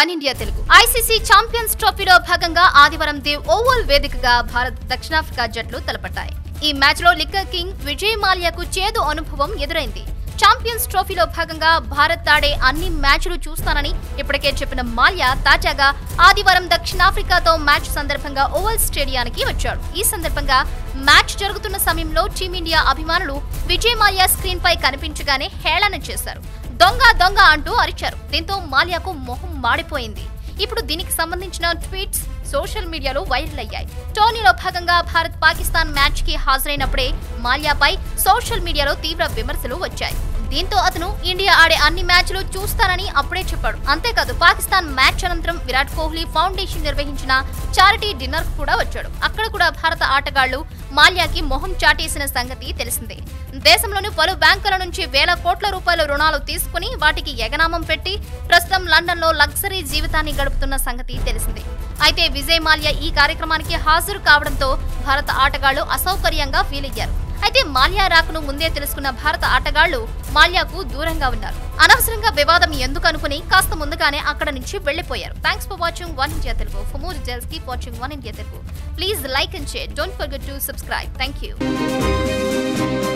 one India Telugu ICC champions ట్రోఫీలో భాగంగా ఆదివారం దేవ్ ఓవల్ వేదికగా భారత్ దక్షిణాఫ్రికా జట్లు తలపట్టాయి ఈ మ్యాచ్ లో లిక్కర్ కింగ్ విజయ్ మాల్యాకు చేదు అనుభవం ఎదురైంది ఛాంపియన్స్ ట్రోఫీలో భాగంగా భారత్ ఆడే అన్ని మ్యాచ్లు చూస్తానని ఇప్పటికే చెప్పిన మాల్యా తాజాగా ఆదివారం దక్షిణాఫ్రికాతో మ్యాచ్ సందర్భంగా ఓవల్ స్టేడియానికి వచ్చాడు ఈ సందర్భంగా మ్యాచ్ జరుగుతున్న సమయంలో టీమిండియా అభిమానులు విజయ్ మాల్యా స్క్రీన్ పై కనిపించగానే హేళన చేశారు దొంగ దొంగ అంటూ అరిచారు దీంతో మాల్యాకు మొహం మాడిపోయింది ఇప్పుడు దీనికి సంబంధించిన ట్వీట్స్ సోషల్ మీడియాలో వైరల్ అయ్యాయి టోర్నీలో భాగంగా భారత్ పాకిస్తాన్ మ్యాచ్ కి హాజరైనప్పుడే మాల్యాపై సోషల్ మీడియాలో తీవ్ర విమర్శలు వచ్చాయి దీంతో అతను ఇండియా ఆడే అన్ని మ్యాచ్లు చూస్తానని అప్పుడే చెప్పాడు అంతేకాదు పాకిస్తాన్ మ్యాచ్ అనంతరం విరాట్ కోహ్లీ ఫౌండేషన్ నిర్వహించిన చారిటీ డిన్నర్ కూడా వచ్చాడు అక్కడ కూడా భారత ఆటగాళ్లు మాల్యాకి మొహం చాటేసిన సంగతి తెలిసిందే దేశంలోని పలు బ్యాంకుల నుంచి వేల కోట్ల రూపాయల రుణాలు తీసుకుని వాటికి ఎగనామం పెట్టి ప్రస్తుతం లండన్ లో లగ్జరీ జీవితాన్ని గడుపుతున్న సంగతి తెలిసిందే అయితే విజయ్ మాల్యా ఈ కార్యక్రమానికి హాజరు కావడంతో భారత ఆటగాళ్లు అసౌకర్యంగా ఫీల్ అయ్యారు అయితే మాల్యా రాకను ముందే తెలుసుకున్న భారత ఆటగాళ్లు మాల్యాకు దూరంగా ఉన్నారు అనవసరంగా వివాదం ఎందుకు అనుకుని కాస్త ముందుగానే అక్కడ నుంచి వెళ్లిపోయారు thanks for watching one India Telugu for more details keep watching one India Telugu please like and share don't forget to subscribe thank you